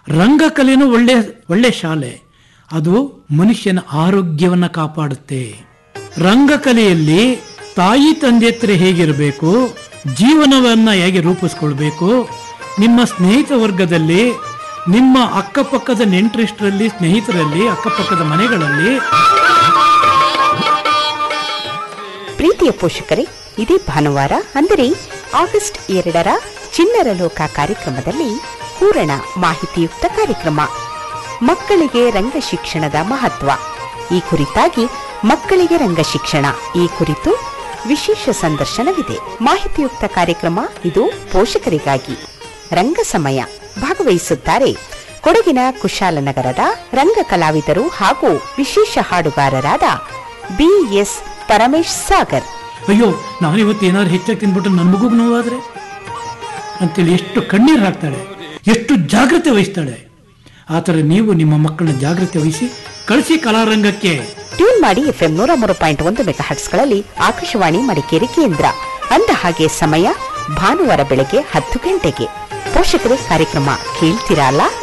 ರಂಗಕಲೆನೂ ಒಳ್ಳೆ ಒಳ್ಳೆ ಶಾಲೆ ಅದು ಮನುಷ್ಯನ ಆರೋಗ್ಯವನ್ನು ಕಾಪಾಡುತ್ತೆ ರಂಗಕಲೆಯಲ್ಲಿ ತಾಯಿ ತಂದೆ ಹತ್ರ ಹೇಗಿರಬೇಕು ಜೀವನವನ್ನ ಹೇಗೆ ರೂಪಿಸ್ಕೊಳ್ಬೇಕು ನಿಮ್ಮ ಸ್ನೇಹಿತ ವರ್ಗದಲ್ಲಿ ನಿಮ್ಮ ಅಕ್ಕಪಕ್ಕದ ನೆಂಟರಿಷ್ಟರಲ್ಲಿ ಸ್ನೇಹಿತರಲ್ಲಿ ಅಕ್ಕಪಕ್ಕದ ಮನೆಗಳಲ್ಲಿ ಪ್ರೀತಿಯ ಪೋಷಕರೇ ಇದೇ ಭಾನುವಾರ ಅಂದರೆ ಆಗಸ್ಟ್ ಎರಡರ ಚಿಣ್ಣರ ಲೋಕ ಕಾರ್ಯಕ್ರಮದಲ್ಲಿ ಹೂರಣ ಮಾಹಿತಿಯುಕ್ತ ಕಾರ್ಯಕ್ರಮ ಮಕ್ಕಳಿಗೆ ರಂಗ ಶಿಕ್ಷಣದ ಮಹತ್ವ ಈ ಕುರಿತಾಗಿ ಮಕ್ಕಳಿಗೆ ರಂಗ ಶಿಕ್ಷಣ ಈ ಕುರಿತು ವಿಶೇಷ ಸಂದರ್ಶನವಿದೆ ಮಾಹಿತಿಯುಕ್ತ ಕಾರ್ಯಕ್ರಮ ಇದು ಪೋಷಕರಿಗಾಗಿ ರಂಗ ಸಮಯ ಭಾಗವಹಿಸುತ್ತಾರೆ ಕೊಡಗಿನ ಕುಶಾಲನಗರದ ರಂಗ ಕಲಾವಿದರು ಹಾಗೂ ವಿಶೇಷ ಹಾಡುಗಾರರಾದ ಬಿಎಸ್ ಪರಮೇಶ್ ಸಾಗರ್ ಅಯ್ಯೋ ನಾನಿವತ್ತು ಏನಾದ್ರು ಹೆಚ್ಚಾಗಿ ತಿನ್ಬಿಟ್ಟು ನನ್ನ ಮಗುಗೆ ನೋವಾದ್ರೆ ಅಂತೇಳಿ ಎಷ್ಟು ಕಣ್ಣೀರು ಹಾಕ್ತಾಳೆ ಎಷ್ಟು ಜಾಗ್ರತೆ ವಹಿಸ್ತಾಳೆ ಆ ಥರ ನೀವು ನಿಮ್ಮ ಮಕ್ಕಳನ್ನ ಜಾಗ್ರತೆ ವಹಿಸಿ ಕಳಿಸಿ ಕಲಾರಂಗಕ್ಕೆ ಟ್ಯೂನ್ ಮಾಡಿ ಎಫ್ಎಂ ನೂರ ಮೂರು ಪಾಯಿಂಟ್ ಒಂದು ಮೆಗಾ ಹರ್ಟ್ಸ್ಗಳಲ್ಲಿ ಆಕಾಶವಾಣಿ ಮಡಿಕೇರಿ ಕೇಂದ್ರ ಅಂದ ಹಾಗೆ ಸಮಯ ಭಾನುವಾರ ಬೆಳಗ್ಗೆ ಹತ್ತು ಗಂಟೆಗೆ ಪೋಷಕರೇ ಕಾರ್ಯಕ್ರಮ ಕೇಳ್ತೀರಾ ಅಲ್ಲ